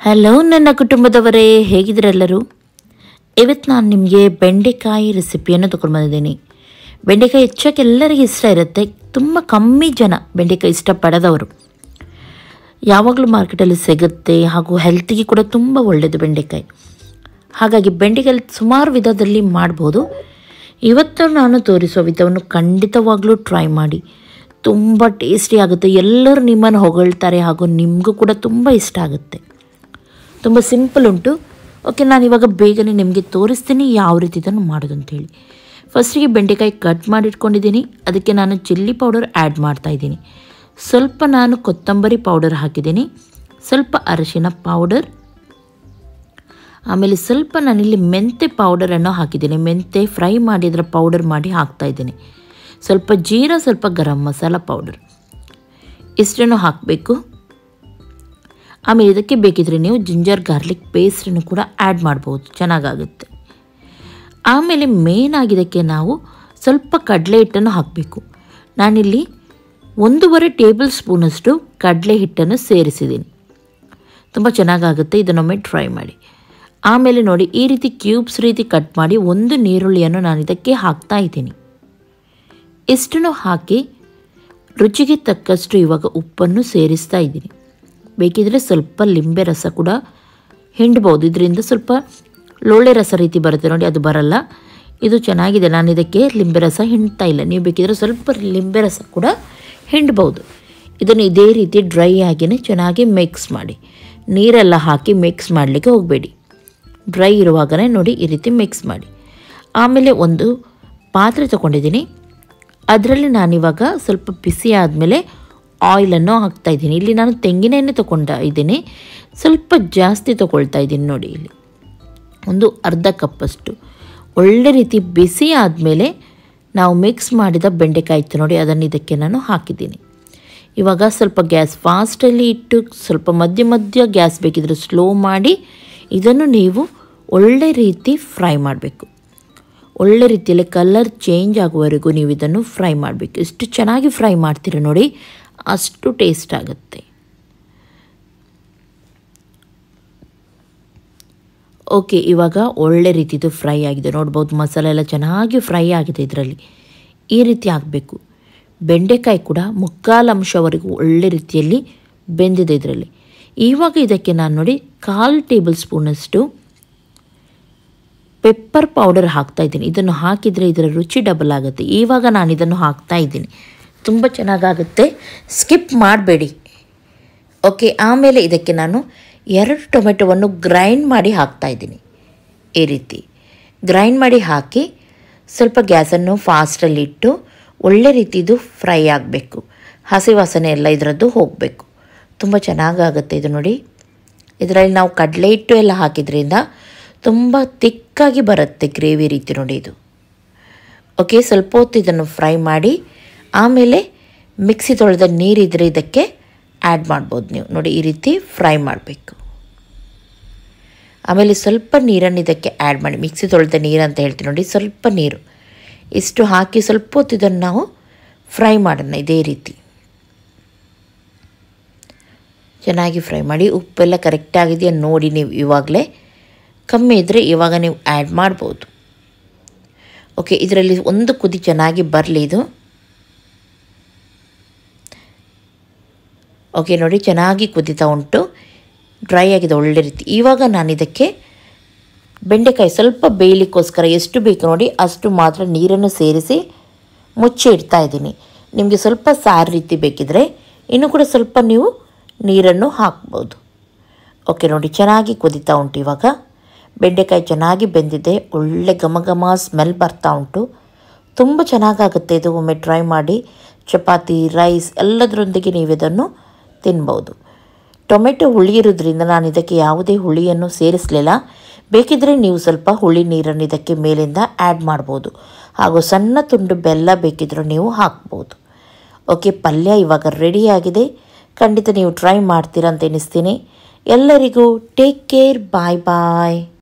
hello ನನ್ನ ಕುಟುಂಬದವರೇ ಹೇಗಿದ್ದೀರೆಲ್ಲರೂ ಇವತ್ತು ನಾನು ನಿಮಗೆ ಬೆಂಡೆಕಾಯಿ ರೆಸಿಪಿಯನ್ನು ತೊಗೊಂಡು ಬಂದಿದ್ದೀನಿ ಬೆಂಡೆಕಾಯಿ ಹೆಚ್ಚಾಗಿ ಎಲ್ಲರಿಗೂ ಇಷ್ಟ ಇರುತ್ತೆ ತುಂಬ ಕಮ್ಮಿ ಜನ ಬೆಂಡೆಕಾಯಿ ಇಷ್ಟಪಡದವರು ಯಾವಾಗಲೂ ಮಾರ್ಕೆಟಲ್ಲಿ ಸಿಗುತ್ತೆ ಹಾಗೂ ಹೆಲ್ತಿಗೆ ಕೂಡ ತುಂಬ ಒಳ್ಳೆಯದು ಬೆಂಡೆಕಾಯಿ ಹಾಗಾಗಿ ಬೆಂಡೆಕಾಯಿ ಸುಮಾರು ವಿಧದಲ್ಲಿ ಮಾಡ್ಬೋದು ಇವತ್ತು ನಾನು ತೋರಿಸುವ ವಿಧವನ್ನು ಖಂಡಿತವಾಗ್ಲೂ ಟ್ರೈ ಮಾಡಿ ತುಂಬ ಟೇಸ್ಟಿ ಆಗುತ್ತೆ ಎಲ್ಲರೂ ನಿಮ್ಮನ್ನು ಹೊಗಳ್ತಾರೆ ಹಾಗೂ ನಿಮಗೂ ಕೂಡ ತುಂಬ ಇಷ್ಟ ಆಗುತ್ತೆ ತುಂಬ ಸಿಂಪಲ್ ಉಂಟು ಓಕೆ ನಾನು ಇವಾಗ ಬೇಗನೆ ನಿಮಗೆ ತೋರಿಸ್ತೀನಿ ಯಾವ ರೀತಿ ಇದನ್ನು ಮಾಡೋದು ಅಂತೇಳಿ ಫಸ್ಟಿಗೆ ಬೆಂಡೆಕಾಯಿ ಕಟ್ ಮಾಡಿ ಇಟ್ಕೊಂಡಿದ್ದೀನಿ ಅದಕ್ಕೆ ನಾನು ಚಿಲ್ಲಿ ಪೌಡರ್ ಆ್ಯಡ್ ಮಾಡ್ತಾ ಇದ್ದೀನಿ ಸ್ವಲ್ಪ ನಾನು ಕೊತ್ತಂಬರಿ ಪೌಡರ್ ಹಾಕಿದ್ದೀನಿ ಸ್ವಲ್ಪ ಅರಶಿನ ಪೌಡರ್ ಆಮೇಲೆ ಸ್ವಲ್ಪ ನಾನಿಲ್ಲಿ ಮೆಂತೆ ಪೌಡರನ್ನು ಹಾಕಿದ್ದೀನಿ ಮೆಂತೆ ಫ್ರೈ ಮಾಡಿ ಅದರ ಪೌಡರ್ ಮಾಡಿ ಹಾಕ್ತಾ ಇದ್ದೀನಿ ಸ್ವಲ್ಪ ಜೀರಾ ಸ್ವಲ್ಪ ಗರಂ ಮಸಾಲ ಪೌಡರ್ ಇಷ್ಟನ್ನು ಹಾಕಬೇಕು ಆಮೇಲೆ ಇದಕ್ಕೆ ಬೇಕಿದ್ರೆ ನೀವು ಜಿಂಜರ್ ಗಾರ್ಲಿಕ್ ಪೇಸ್ಟನ್ನು ಕೂಡ ಆ್ಯಡ್ ಮಾಡ್ಬೋದು ಚೆನ್ನಾಗಾಗುತ್ತೆ ಆಮೇಲೆ ಮೇನ್ ಆಗಿದ್ದಕ್ಕೆ ನಾವು ಸ್ವಲ್ಪ ಕಡಲೆ ಹಿಟ್ಟನ್ನು ಹಾಕಬೇಕು ನಾನಿಲ್ಲಿ ಒಂದೂವರೆ ಟೇಬಲ್ ಸ್ಪೂನಷ್ಟು ಕಡಲೆ ಹಿಟ್ಟನ್ನು ಸೇರಿಸಿದ್ದೀನಿ ತುಂಬ ಚೆನ್ನಾಗಾಗುತ್ತೆ ಇದನ್ನೊಮ್ಮೆ ಟ್ರೈ ಮಾಡಿ ಆಮೇಲೆ ನೋಡಿ ಈ ರೀತಿ ಕ್ಯೂಬ್ಸ್ ರೀತಿ ಕಟ್ ಮಾಡಿ ಒಂದು ನೀರುಳ್ಳಿಯನ್ನು ನಾನು ಇದಕ್ಕೆ ಹಾಕ್ತಾ ಇದ್ದೀನಿ ಇಷ್ಟನ್ನು ಹಾಕಿ ರುಚಿಗೆ ತಕ್ಕಷ್ಟು ಇವಾಗ ಉಪ್ಪನ್ನು ಸೇರಿಸ್ತಾ ಇದ್ದೀನಿ ಬೇಕಿದ್ರೆ ಸ್ವಲ್ಪ ಲಿಂಬೆ ರಸ ಕೂಡ ಹಿಂಡ್ಬೋದು ಇದರಿಂದ ಸ್ವಲ್ಪ ಲೋಳೆ ರಸ ರೀತಿ ಬರುತ್ತೆ ನೋಡಿ ಅದು ಬರಲ್ಲ ಇದು ಚೆನ್ನಾಗಿದೆ ನಾನು ಇದಕ್ಕೆ ಲಿಂಬೆ ರಸ ಹಿಂಡ್ತಾ ಇಲ್ಲ ನೀವು ಬೇಕಿದ್ರೆ ಸ್ವಲ್ಪ ಲಿಂಬೆ ರಸ ಕೂಡ ಹಿಂಡ್ಬೋದು ಇದನ್ನು ಇದೇ ರೀತಿ ಡ್ರೈ ಆಗಿಯೇ ಚೆನ್ನಾಗಿ ಮಿಕ್ಸ್ ಮಾಡಿ ನೀರೆಲ್ಲ ಹಾಕಿ ಮಿಕ್ಸ್ ಮಾಡಲಿಕ್ಕೆ ಹೋಗಬೇಡಿ ಡ್ರೈ ಇರುವಾಗಲೇ ನೋಡಿ ಈ ರೀತಿ ಮಿಕ್ಸ್ ಮಾಡಿ ಆಮೇಲೆ ಒಂದು ಪಾತ್ರೆ ತೊಗೊಂಡಿದ್ದೀನಿ ಅದರಲ್ಲಿ ನಾನಿವಾಗ ಸ್ವಲ್ಪ ಬಿಸಿ ಆದಮೇಲೆ ಆಯಿಲನ್ನು ಹಾಕ್ತಾ ಇದ್ದೀನಿ ಇಲ್ಲಿ ನಾನು ತೆಂಗಿನ ಎಣ್ಣೆ ತೊಗೊಂಡ ಇದ್ದೀನಿ ಸ್ವಲ್ಪ ಜಾಸ್ತಿ ತೊಗೊಳ್ತಾ ಇದ್ದೀನಿ ನೋಡಿ ಇಲ್ಲಿ ಒಂದು ಅರ್ಧ ಕಪ್ಪಷ್ಟು ಒಳ್ಳೆ ರೀತಿ ಬಿಸಿ ಆದಮೇಲೆ ನಾವು ಮಿಕ್ಸ್ ಮಾಡಿದ ಬೆಂಡೆಕಾಯಿ ಇತ್ತು ನೋಡಿ ಅದನ್ನು ಇದಕ್ಕೆ ನಾನು ಹಾಕಿದ್ದೀನಿ ಇವಾಗ ಸ್ವಲ್ಪ ಗ್ಯಾಸ್ ಫಾಸ್ಟಲ್ಲಿ ಇಟ್ಟು ಸ್ವಲ್ಪ ಮಧ್ಯ ಮಧ್ಯ ಗ್ಯಾಸ್ ಬೇಕಿದ್ರೆ ಸ್ಲೋ ಮಾಡಿ ಇದನ್ನು ನೀವು ಒಳ್ಳೆ ರೀತಿ ಫ್ರೈ ಮಾಡಬೇಕು ಒಳ್ಳೆ ರೀತಿಯಲ್ಲಿ ಕಲರ್ ಚೇಂಜ್ ಆಗುವವರೆಗೂ ನೀವು ಇದನ್ನು ಫ್ರೈ ಮಾಡಬೇಕು ಎಷ್ಟು ಚೆನ್ನಾಗಿ ಫ್ರೈ ಮಾಡ್ತೀರ ನೋಡಿ ಅಷ್ಟು ಟೇಸ್ಟ್ ಆಗುತ್ತೆ ಓಕೆ ಇವಾಗ ಒಳ್ಳೆ ರೀತಿದು ಫ್ರೈ ಆಗಿದೆ ನೋಡ್ಬೋದು ಮಸಾಲೆ ಎಲ್ಲ ಚೆನ್ನಾಗಿ ಫ್ರೈ ಆಗಿದೆ ಇದರಲ್ಲಿ ಈ ರೀತಿ ಆಗಬೇಕು ಬೆಂಡೆಕಾಯಿ ಕೂಡ ಮುಕ್ಕಾಲು ಅಂಶವರೆಗೂ ಒಳ್ಳೆ ರೀತಿಯಲ್ಲಿ ಬೆಂದಿದೆ ಇದರಲ್ಲಿ ಇವಾಗ ಇದಕ್ಕೆ ನಾನು ನೋಡಿ ಕಾಲು ಟೇಬಲ್ ಸ್ಪೂನಷ್ಟು ಪೆಪ್ಪರ್ ಪೌಡರ್ ಹಾಕ್ತಾ ಇದ್ದೀನಿ ಇದನ್ನು ಹಾಕಿದರೆ ಇದರ ರುಚಿ ಡಬಲ್ ಆಗುತ್ತೆ ಇವಾಗ ನಾನು ಇದನ್ನು ಹಾಕ್ತಾ ಇದ್ದೀನಿ ತುಂಬ ಚೆನ್ನಾಗಾಗುತ್ತೆ ಸ್ಕಿಪ್ ಮಾಡಬೇಡಿ ಓಕೆ ಆಮೇಲೆ ಇದಕ್ಕೆ ನಾನು ಎರಡು ಟೊಮೆಟೊವನ್ನು ಗ್ರೈಂಡ್ ಮಾಡಿ ಹಾಕ್ತಾ ಇದ್ದೀನಿ ಈ ರೀತಿ ಗ್ರೈಂಡ್ ಮಾಡಿ ಹಾಕಿ ಸ್ವಲ್ಪ ಗ್ಯಾಸನ್ನು ಫಾಸ್ಟಲ್ಲಿ ಇಟ್ಟು ಒಳ್ಳೆ ರೀತಿದು ಫ್ರೈ ಆಗಬೇಕು ಹಸಿ ವಾಸನೆ ಎಲ್ಲ ಇದರದ್ದು ಹೋಗಬೇಕು ತುಂಬ ಚೆನ್ನಾಗಾಗುತ್ತೆ ಇದು ನೋಡಿ ಇದರಲ್ಲಿ ನಾವು ಕಡಲೆ ಹಿಟ್ಟು ಎಲ್ಲ ಹಾಕಿದ್ರಿಂದ ತುಂಬ ತಿಕ್ಕಾಗಿ ಬರುತ್ತೆ ಗ್ರೇವಿ ರೀತಿ ನೋಡಿ ಇದು ಓಕೆ ಸ್ವಲ್ಪ ಹೊತ್ತು ಇದನ್ನು ಫ್ರೈ ಮಾಡಿ ಆಮೇಲೆ ಮಿಕ್ಸಿ ತೊಳೆದ ನೀರಿದ್ರೆ ಇದಕ್ಕೆ ಆ್ಯಡ್ ಮಾಡ್ಬೋದು ನೀವು ನೋಡಿ ಈ ರೀತಿ ಫ್ರೈ ಮಾಡಬೇಕು ಆಮೇಲೆ ಸ್ವಲ್ಪ ನೀರನ್ನು ಇದಕ್ಕೆ ಆ್ಯಡ್ ಮಾಡಿ ಮಿಕ್ಸಿ ತೊಳೆದ ನೀರು ಅಂತ ಹೇಳ್ತೀನಿ ನೋಡಿ ಸ್ವಲ್ಪ ನೀರು ಇಷ್ಟು ಹಾಕಿ ಸ್ವಲ್ಪ ಹೊತ್ತು ಇದನ್ನು ನಾವು ಫ್ರೈ ಮಾಡೋಣ ಇದೇ ರೀತಿ ಚೆನ್ನಾಗಿ ಫ್ರೈ ಮಾಡಿ ಉಪ್ಪೆಲ್ಲ ಕರೆಕ್ಟಾಗಿದೆಯಾ ನೋಡಿ ನೀವು ಇವಾಗಲೇ ಕಮ್ಮಿ ಇದ್ದರೆ ಇವಾಗ ನೀವು ಆ್ಯಡ್ ಮಾಡ್ಬೋದು ಓಕೆ ಇದರಲ್ಲಿ ಒಂದು ಕುದಿ ಚೆನ್ನಾಗಿ ಬರಲಿ ಇದು ಓಕೆ ನೋಡಿ ಚೆನ್ನಾಗಿ ಕುದೀತಾ ಉಂಟು ಡ್ರೈ ಆಗಿದೆ ಒಳ್ಳೆ ರೀತಿ ಇವಾಗ ನಾನು ಇದಕ್ಕೆ ಬೆಂಡೆಕಾಯಿ ಸ್ವಲ್ಪ ಬೇಯಲಿಕ್ಕೋಸ್ಕರ ಎಷ್ಟು ಬೇಕು ನೋಡಿ ಅಷ್ಟು ಮಾತ್ರ ನೀರನ್ನು ಸೇರಿಸಿ ಮುಚ್ಚಿ ಇಡ್ತಾ ಇದ್ದೀನಿ ನಿಮಗೆ ಸ್ವಲ್ಪ ಸಾರು ರೀತಿ ಬೇಕಿದ್ರೆ ಇನ್ನೂ ಕೂಡ ಸ್ವಲ್ಪ ನೀವು ನೀರನ್ನು ಹಾಕ್ಬೋದು ಓಕೆ ನೋಡಿ ಚೆನ್ನಾಗಿ ಕುದೀತಾ ಉಂಟು ಇವಾಗ ಬೆಂಡೆಕಾಯಿ ಚೆನ್ನಾಗಿ ಬೆಂದಿದೆ ಒಳ್ಳೆ ಘಮ ಘಮ ಸ್ಮೆಲ್ ಬರ್ತಾ ಉಂಟು ತುಂಬ ಚೆನ್ನಾಗಾಗುತ್ತೆ ಇದು ಒಮ್ಮೆ ಟ್ರೈ ಮಾಡಿ ಚಪಾತಿ ರೈಸ್ ಎಲ್ಲದರೊಂದಿಗೆ ನೀವು ಇದನ್ನು ತಿನ್ಬೋದು ಟೊಮೆಟೊ ಹುಳಿ ಇರೋದ್ರಿಂದ ನಾನು ಇದಕ್ಕೆ ಯಾವುದೇ ಹುಳಿಯನ್ನು ಸೇರಿಸಲಿಲ್ಲ ಬೇಕಿದ್ರೆ ನೀವು ಸ್ವಲ್ಪ ಹುಳಿ ನೀರನ್ನು ಇದಕ್ಕೆ ಮೇಲಿಂದ ಆ್ಯಡ್ ಮಾಡ್ಬೋದು ಹಾಗೂ ಸಣ್ಣ ತುಂಡು ಬೆಲ್ಲ ಬೇಕಿದ್ರೂ ನೀವು ಹಾಕ್ಬೋದು ಓಕೆ ಪಲ್ಯ ಇವಾಗ ರೆಡಿಯಾಗಿದೆ ಖಂಡಿತ ನೀವು ಟ್ರೈ ಮಾಡ್ತೀರಾ ಅಂತ ಎನಿಸ್ತೀನಿ ಎಲ್ಲರಿಗೂ ಟೇಕ್ ಕೇರ್ ಬಾಯ್ ಬಾಯ್